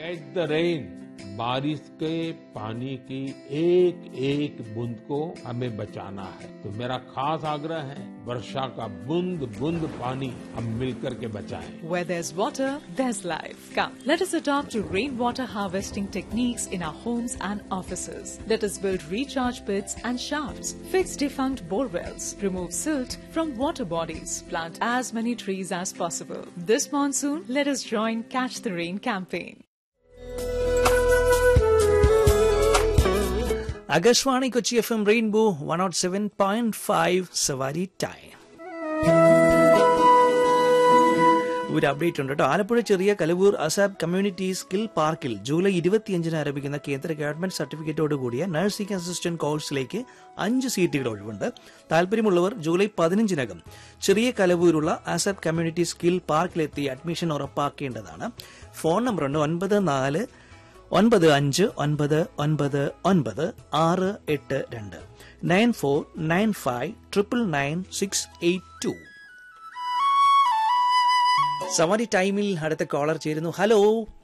Catch the rain बारिश के पानी की एक एक बूंद को हमें बचाना है तो मेरा खास आग्रह है वर्षा का बूंद बूंद पानी हम मिलकर के बचाएं Where there's water, there's life. Come, let us adopt to rainwater harvesting techniques in our homes and offices. Let us build recharge pits and shafts, fix defunct bore wells, remove silt from water bodies, plant as many trees as possible. This monsoon, let us join Catch the Rain campaign. Akashvani Kochi F M rainbow one nought seven point five സവാരി time ഒരു update ഉണ്ട് കേട്ടോ Alappuzha Cheriya Kalavoor ASAP community skill പാർക്കിൽ July ഇരുപത്തിയഞ്ചിന് ആരംഭിക്കുന്ന കേന്ദ്ര government സർട്ടിഫിക്കറ്റോട് കൂടിയ nursing assistant കോഴ്സിലേക്ക് അഞ്ച് സീറ്റുകൾ ഒഴിവുണ്ട് താല്പര്യമുള്ളവർ ജൂലൈ പതിനഞ്ചിനകം ചെറിയ കലവൂരുള്ള ആസാബ് കമ്മ്യൂണിറ്റി സ്കിൽ പാർക്കിലെത്തി അഡ്മിഷൻ ഉറപ്പാക്കേണ്ടതാണ് ഫോൺ നമ്പർ ഉണ്ട് ഒൻപത് നാല് ഒൻപത് അഞ്ച് ഒൻപത് ഒൻപത് ഒൻപത് ആറ് എട്ട് രണ്ട് nine four nine five triple nine six eight two സവാരി ടൈമിൽ അടുത്ത കോളർ ചേരുന്നു ഹലോ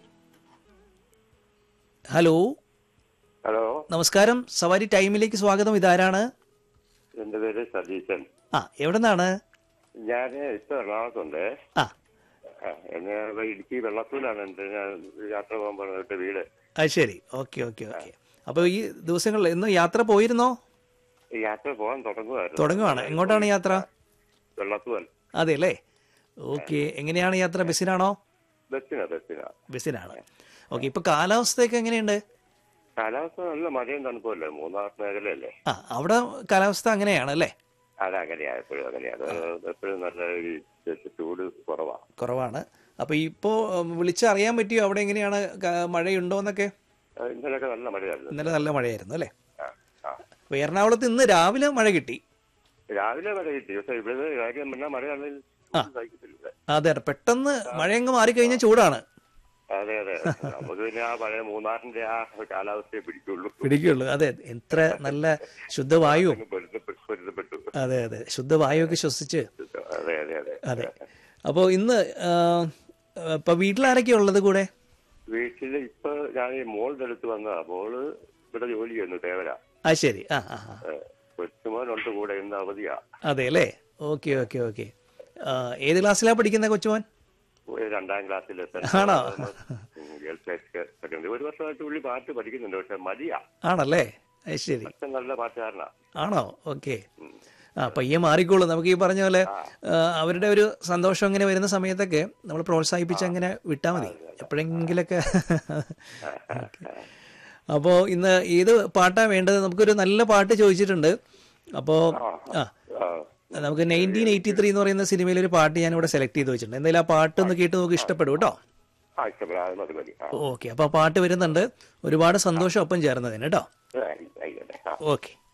ഹലോ ഹലോ നമസ്കാരം സവാരി ടൈമിലേക്ക് സ്വാഗതം ഇതാരാണ് എന്റെ പേര് സതീശൻ ആ എവിടെ നിന്നാണ് ഞാൻ ഇപ്പൊ എറണാകുളത്തുണ്ട് ആ ആ, എന്നെ ഇവിടെ ഇടുക്കി വെള്ളത്തൂരാണ് എന്റെ ഞാൻ യാത്ര പോകാൻ പറഞ്ഞിട്ട് വീട് അത് ശരി ഓക്കെ ഓക്കെ ഓക്കെ അപ്പോൾ ഈ ദിവസങ്ങളിൽ ഇന്ന് യാത്ര പോയിരുന്നോ ഈ യാത്ര പോകാൻ തുടങ്ങുമായിരുന്നു തുടങ്ങുവാണ് എങ്ങോട്ടാണ് യാത്ര വെള്ളത്തൂവൽ അതെ അല്ലേ ഓക്കെ എങ്ങനെയാണ് യാത്ര ബസ്സിനാണോ ബസ്സിനാ ബസ്സിനാ ബസ്സിനാണ് ഓക്കെ ഇപ്പൊ കാലാവസ്ഥയൊക്കെ എങ്ങനെയുണ്ട് കാലാവസ്ഥ നല്ല മഴയും തണുപ്പല്ലേ മൂന്നാർ മേഖലയല്ലേ ആ അവിടെ കാലാവസ്ഥ അങ്ങനെയാണ് അല്ലേ അതങ്ങനെയാ എപ്പോഴും അങ്ങനെയാ അത് എപ്പോഴും നല്ല ഒരു ചൂട് കുറവാ കുറവാണ് അപ്പൊ ഇപ്പോ ഉം, വിളിച്ചറിയാൻ പറ്റിയോ അവിടെ എങ്ങനെയാണ് ക- മഴയുണ്ടോ എന്നൊക്കെ ആ, ഇന്നലെയൊക്കെ നല്ല മഴയായിരുന്നു ഇന്നലെ നല്ല മഴയായിരുന്നു അല്ലേ ആ, ആ. അപ്പൊ എറണാകുളത്ത് ഇന്ന് രാവിലെ മഴ കിട്ടി രാവിലെ മഴ കിട്ടി പക്ഷെ ഇവിടെ കാര്യം പിന്നെ മഴയാണെങ്കിൽ സഹിക്കത്തില്ല ഇവിടെ. അതെ പെട്ടെന്ന് മഴയങ്ങ് മാറിക്കഴിഞ്ഞാൽ ചൂടാണ് അതെ അതെ നമുക്ക് പിന്നെ ആ പഴയ മൂന്നാറിന്റെ ആ കാലാവസ്ഥയെ പിടിക്കുള്ളൂ പിടിക്കുള്ളൂ അതെ എത്ര നല്ല ശുദ്ധവായുവും അങ്ങ് പൊരുത്തപ്പെട്ടു പൊരുത്തപ്പെട്ടു അതെ അതെ ശുദ്ധവായുവൊക്കെ ശ്വസിച്ച് അതെ അതെ അതെ അതെ അപ്പോൾ ഇന്ന് ആ, ഇപ്പൊ വീട്ടിലാരൊക്കെയാ ഉള്ളത് കൂടെ വീട്ടില് ഇപ്പൊ ഞാൻ ഈ മോളുടെ അടുത്ത് വന്നതാ മോള് ഇവിടെ ജോലി ചെയ്യുന്നു തേവര ആ ശരി ആ ആ ആ. കൊച്ചുമോനുണ്ട് കൂടെ ഇന്ന് അവധിയാ അതെ അല്ലേ ഓക്കെ ഓക്കെ ഓക്കെ ഏത് ക്ലാസ്സിലാ പഠിക്കുന്ന കൊച്ചുമോൻ ഒരു രണ്ടാം ക്ലാസ്സിൽ ആണോ? ഗേൾസ് സെക്കൻഡറി ഒരു വർഷമായിട്ട് പുള്ളി പാട്ട് പഠിക്കുന്നുണ്ട് പക്ഷെ മതിയാ ആണല്ലേ അത് ശരി അച്ഛൻ നല്ല പാട്ടുകാരനാ ആണോ ഓക്കെ ആ പയ്യെ മാറിക്കോളൂ നമുക്ക് ഈ പറഞ്ഞ പോലെ ആ, അവരുടെ ഒരു സന്തോഷം അങ്ങനെ വരുന്ന സമയത്തൊക്കെ നമ്മൾ പ്രോത്സാഹിപ്പിച്ച് അങ്ങനെ വിട്ടാൽ മതി എപ്പോഴെങ്കിലൊക്കെ അപ്പോൾ ഇന്ന് ഏത് പാട്ടാ വേണ്ടത് നമുക്കൊരു നല്ല പാട്ട് ചോദിച്ചിട്ടുണ്ട് അപ്പോൾ ആ ആ, നമുക്ക് നയൻറ്റീൻ എയ്റ്റി ത്രീ എന്ന് പറയുന്ന സിനിമയിലെ ഒരു പാട്ട് ഞാൻ ഇവിടെ സെലക്ട് ചെയ്ത് വെച്ചിട്ടുണ്ട് എന്തായാലും ആ പാട്ട് ഒന്ന് കേട്ട് നമുക്ക് ഇഷ്ടപ്പെടും കേട്ടോ ആ ഇഷ്ടപ്പെടാതെ മതി മതി ആ ഓക്കെ അപ്പോൾ ആ പാട്ട് വരുന്നുണ്ട് ഒരുപാട് സന്തോഷം ഒപ്പം ചേർന്നതിന് കേട്ടോ ആയിക്കോട്ടെ ആ ഓക്കെ